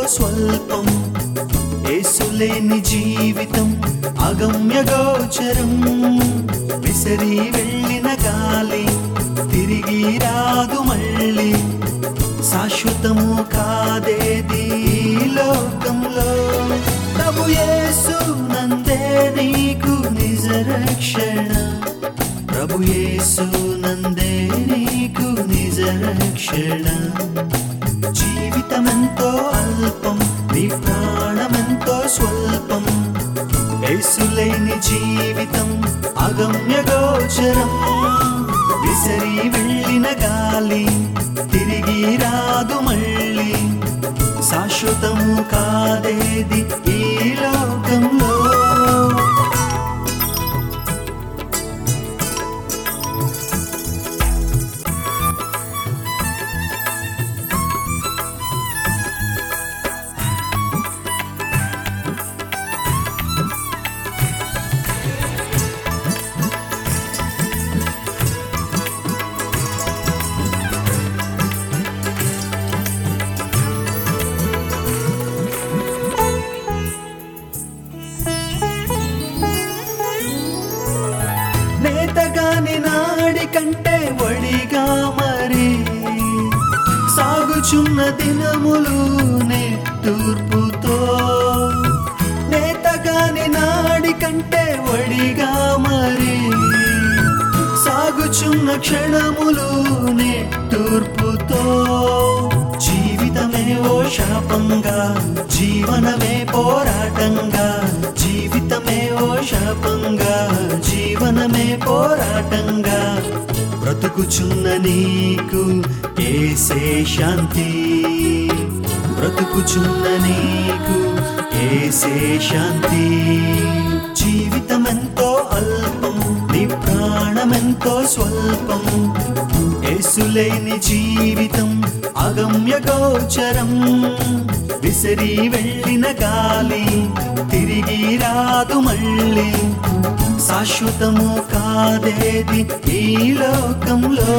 స్వల్పం ఏసులేని జీవితం అగమ్య గోచరం విసరి వెళ్ళిన గాలి తిరిగి రాదు మళ్ళీ శాశ్వతము కాదేది ఈ లోకంలో ప్రభు యేసు నందే నీకు నిజ రక్షణ ప్రభు యేసు నందే నీకు నిజ రక్షణ జీవితమెంతో అల్పం నీ ప్రాణమెంతో స్వల్పం యేసులేని జీవితం అగమ్య గోచరం విసరి వెళ్ళిన గాలి తిరిగి రాదు మళ్ళీ శాశ్వతము కాదేది ఈ లోకంలో నేతగాని నాడి కంటే వడిగా మరి సాగుచున్న దినములు నెట్టూర్పుతో నేతగాని నాడి కంటే వడిగా మరి సాగుచున్న క్షణములు నెట్టూర్పుతో జీవితమే ఓ శాపంగా జీవనమే పోరాటంగా జీవితమే ఓ శాపంగా జీవనమే పోరాటంగా బ్రతుకుచున్న నీకు ఏసే శాంతి బ్రతుకుచున్న నీకు ఏసే శాంతి జీవితమెంతో అల్పం నీ ప్రాణమెంతో స్వల్పం యేసులేని జీవితం అగమ్య గోచరం విసిరి వెళ్ళిన గాలి తిరిగి రాదు మళ్ళీ శాశ్వతము కాదేది ఈ లోకంలో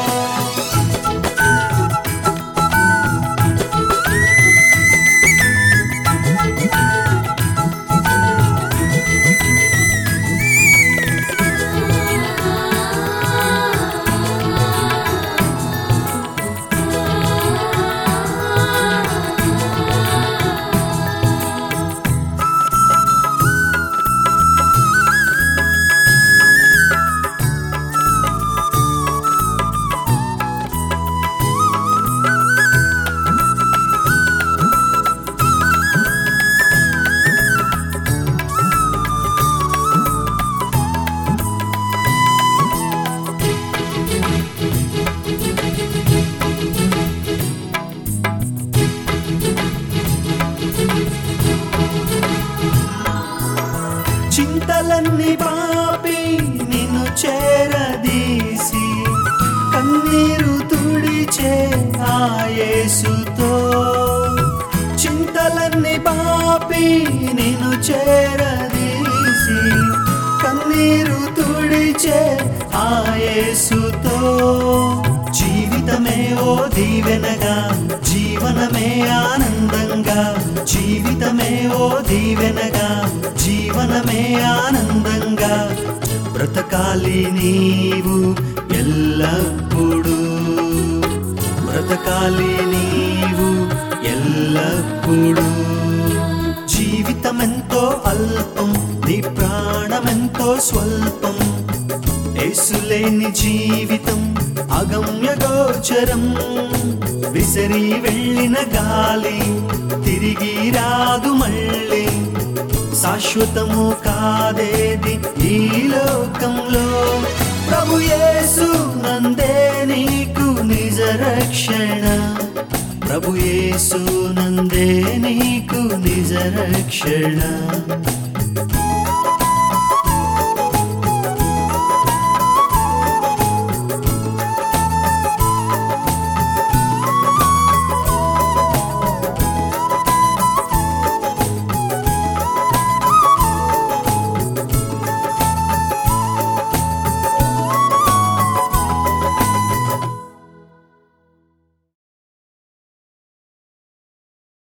చింతలన్నీ పాపి నిన్ను చేరదీసి కన్నీరు తుడిచే ఆయేసుతో చింతలన్నీ పాపి నిన్ను చేరదీసి కన్నీరు తుడిచే ఆయేసుతో జీవితమే ఓ దీవెనగా జీవనమే ఆనందంగా జీవితమే ఓ దీవెనగా జీవనమే ఆనందంగా బ్రతకాలి నీవు ఎల్లప్పుడూ బ్రతకాలి నీవు ఎల్లప్పుడూ జీవితమెంతో అల్పం నీ ప్రాణమెంతో స్వల్పం యేసులేని జీవితం అగమ్య గోచరం విసిరి వెళ్ళిన గాలి తిరిగి రాదు మళ్ళీ శాశ్వతము కాదేది ఈ లోకంలో ప్రభు యేసు నందే నీకు నిజ రక్షణ ప్రభు యేసు నందే నీకు నిజ రక్షణ